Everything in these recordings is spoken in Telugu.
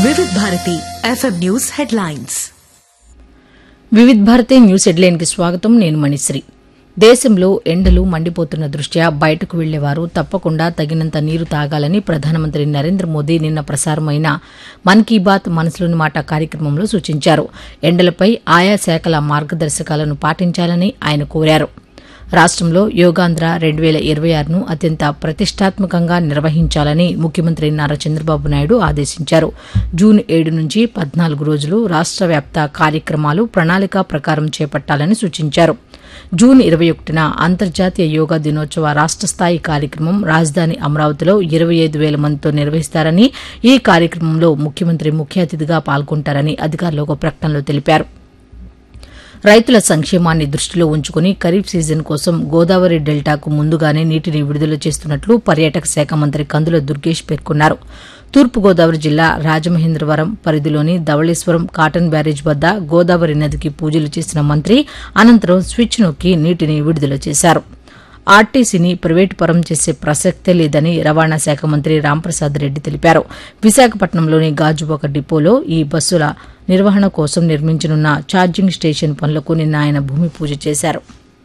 వివిధ Bharati FM news headlines Vividh Bharati news హెడ్లైన్కి స్వాగతం నేను మణిశ్రీ దేశంలో ఎండలు మండిపోతున్న దృష్ట్యా బయటకు వెళ్లేవారు తప్పకుండా తగినంత నీరు తాగాలని ప్రధానమంత్రి నరేంద్ర మోదీ నిన్న ప్రసారమైన మన్ కీ బాత్ మనసులోని మాట కార్యక్రమంలో సూచించారు ఎండలపై ఆయా శాఖల మార్గదర్శకాలను పాటించాలని ఆయన కోరారు రాష్ట్రంలో యోగాంధ్ర రెండు వేల ఇరవై ఆరును అత్యంత ప్రతిష్టాత్మకంగా నిర్వహించాలని ముఖ్యమంత్రి నారా చంద్రబాబు నాయుడు ఆదేశించారు జూన్ ఏడు నుంచి పద్నాలుగు రోజులు రాష్ట్ర వ్యాప్త కార్యక్రమాలు ప్రణాళిక ప్రకారం చేపట్టాలని సూచించారు జూన్ ఇరవై ఒకటిన అంతర్జాతీయ యోగా దినోత్సవ రాష్ట్ర స్థాయి కార్యక్రమం రాజధాని అమరావతిలో ఇరవై ఐదు వేల మందితో నిర్వహిస్తారని ఈ కార్యక్రమంలో ముఖ్యమంత్రి ముఖ్య అతిథిగా పాల్గొంటారని అధికారులు ఒక ప్రకటనలో తెలిపారు రైతుల సంక్షేమాన్ని దృష్టిలో ఉంచుకుని ఖరీఫ్ సీజన్ కోసం గోదావరి డెల్టాకు ముందుగానే నీటిని విడుదల చేస్తున్నట్లు పర్యాటక శాఖ మంత్రి కందుల దుర్గేష్ పేర్కొన్నారు తూర్పుగోదావరి జిల్లా రాజమహేంద్రవరం పరిధిలోని ధవళేశ్వరం కాటన్ బ్యారేజ్ వద్ద గోదావరి నదికి పూజలు చేసిన మంత్రి అనంతరం స్విచ్ నొక్కి నీటిని విడుదల చేశారు ఆర్టీసీని ప్రైవేటు పరం చేసే ప్రసక్తే లేదని రవాణా శాఖ మంత్రి రాంప్రసాద్ రెడ్డి తెలిపారు విశాఖపట్నంలోని గాజువాక డిపోలో ఈ బస్సుల నిర్వహణ కోసం నిర్మించనున్న ఛార్జింగ్ స్టేషన్ పనులకు నిన్న ఆయన భూమి పూజ చేశారు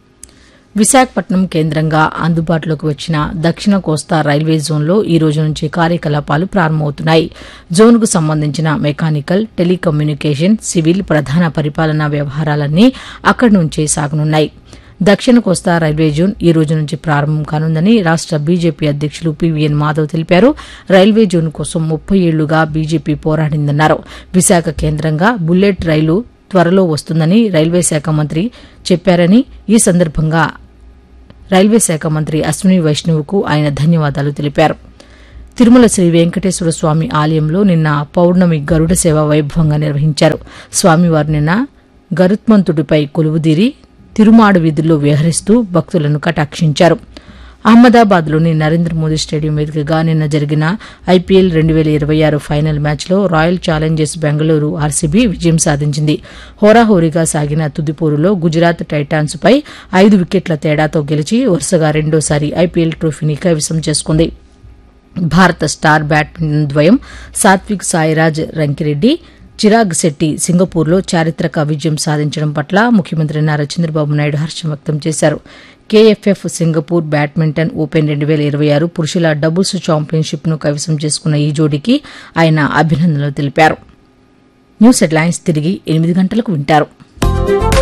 విశాఖపట్నం కేంద్రంగా అందుబాటులోకి వచ్చిన దక్షిణ కోస్తా రైల్వే జోన్లో ఈ రోజు నుంచి కార్యకలాపాలు ప్రారంభమవుతున్నాయి జోన్కు సంబంధించిన మెకానికల్ టెలికమ్యూనికేషన్ సివిల్ ప్రధాన పరిపాలనా వ్యవహారాలన్నీ అక్కడి నుంచే సాగనున్నాయి దక్షిణ కోస్తా రైల్వే జోన్ ఈ రోజు నుంచి ప్రారంభం కానుందని రాష్ట బీజేపీ అధ్యక్షులు పీవీఎన్ మాధవ్ తెలిపారు రైల్వే జోన్ కోసం ముప్పై ఏళ్లుగా బీజేపీ పోరాడిందన్నారు విశాఖ కేంద్రంగా బుల్లెట్ రైలు త్వరలో వస్తుందని రైల్వే శాఖ మంత్రి చెప్పారని ఈ సందర్భంగా రైల్వే శాఖ మంత్రి అశ్విని వైష్ణవ్కు ఆయన ధన్యవాదాలు తెలిపారు తిరుమల శ్రీ వెంకటేశ్వర స్వామి ఆలయంలో నిన్న పౌర్ణమి గరుడ సేవ వైభవంగా నిర్వహించారు స్వామివారు నిన్న గరుత్మంతుడిపై కొలువుదీరి తిరుమాడు వీధుల్లో విహరిస్తూ భక్తులను కటాక్షించారు అహ్మదాబాద్లోని నరేంద్ర మోదీ స్టేడియం వేదికగా నిన్న జరిగిన ఐపీఎల్ రెండు వేల ఇరవై ఆరు ఫైనల్ మ్యాచ్లో రాయల్ ఛాలెంజర్స్ బెంగళూరు ఆర్సీబీ విజయం సాధించింది హోరాహోరీగా సాగిన తుదిపోరులో గుజరాత్ టైటాన్స్ పై ఐదు వికెట్ల తేడాతో గెలిచి వరుసగా రెండోసారి ఐపీఎల్ ట్రోఫీని కైవసం చేసుకుంది భారత స్టార్ బ్యాడ్మింటన్ ద్వయం సాత్విక్ సాయిరాజ్ రంకిరెడ్డి చిరాగ్ శెట్టి సింగపూర్లో చారిత్రక విజయం సాధించడం పట్ల ముఖ్యమంత్రి నారా చంద్రబాబు నాయుడు హర్షం వ్యక్తం చేశారు కేఎఫ్ఎఫ్ సింగపూర్ బ్యాడ్మింటన్ ఓపెన్ రెండు వేల ఇరవై ఆరు పురుషుల డబుల్స్ ఛాంపియన్షిప్ను కైవసం చేసుకున్న ఈ జోడీకి ఆయన అభినందనలు తెలిపారు న్యూస్ హెడ్లైన్స్ తిరిగి ఎనిమిది గంటలకు వింటారు